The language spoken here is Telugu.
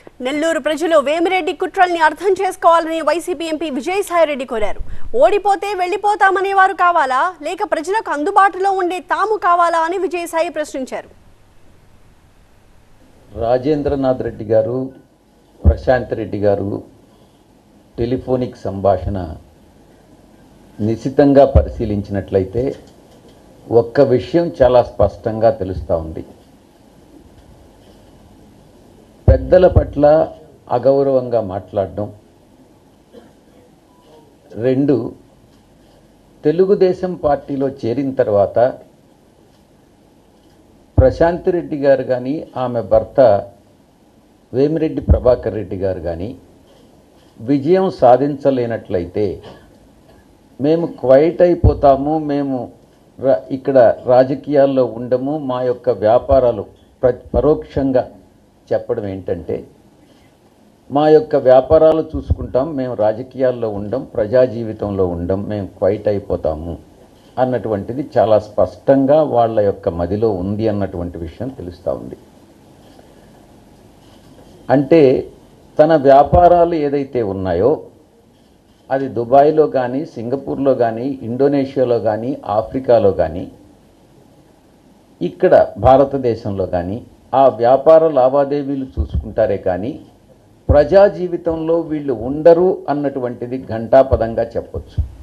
నెల్లూరు ప్రజలు వేమిరెడ్డి కుట్రల్ని అర్థం చేసుకోవాలని వైసీపీ ఎంపీ విజయసాయిరెడ్డి కోరారు ఓడిపోతే వెళ్లిపోతామనేవారు కావాలా లేక ప్రజలకు అందుబాటులో ఉండే తాము కావాలా అని విజయసాయి ప్రశ్నించారు రాజేంద్రనాథ్ రెడ్డి గారు ప్రశాంత్ రెడ్డి గారు టెలిఫోనిక్ సంభాషణ నిశితంగా పరిశీలించినట్లయితే ఒక్క విషయం చాలా స్పష్టంగా తెలుస్తూ ఉంది పెద్దల పట్ల అగౌరవంగా మాట్లాడడం రెండు తెలుగుదేశం పార్టీలో చేరిన తర్వాత ప్రశాంత్ రెడ్డి గారు కానీ ఆమె భర్త వేమిరెడ్డి ప్రభాకర్ రెడ్డి గారు కానీ విజయం సాధించలేనట్లయితే మేము క్వైట్ అయిపోతాము మేము రా- ఇక్కడ రాజకీయాల్లో ఉండము మా యొక్క వ్యాపారాలు ప్ర పరోక్షంగా చెప్పడం ఏంటంటే మా యొక్క వ్యాపారాలు చూసుకుంటాం మేము రాజకీయాల్లో ఉండం ప్రజా జీవితంలో ఉండం మేము క్వైట్ అయిపోతాము అన్నటువంటిది చాలా స్పష్టంగా వాళ్ళ యొక్క మదిలో ఉంది అన్నటువంటి విషయం తెలుస్తూ ఉంది అంటే తన వ్యాపారాలు ఏదైతే ఉన్నాయో అది దుబాయ్లో కానీ సింగపూర్లో కానీ ఇండోనేషియాలో కానీ ఆఫ్రికాలో కానీ ఇక్కడ భారతదేశంలో కానీ ఆ వ్యాపార లావాదేవీలు చూసుకుంటారే కానీ ప్రజా జీవితంలో వీళ్ళు ఉండరు అన్నటువంటిది ఘంటాపదంగా చెప్పొచ్చు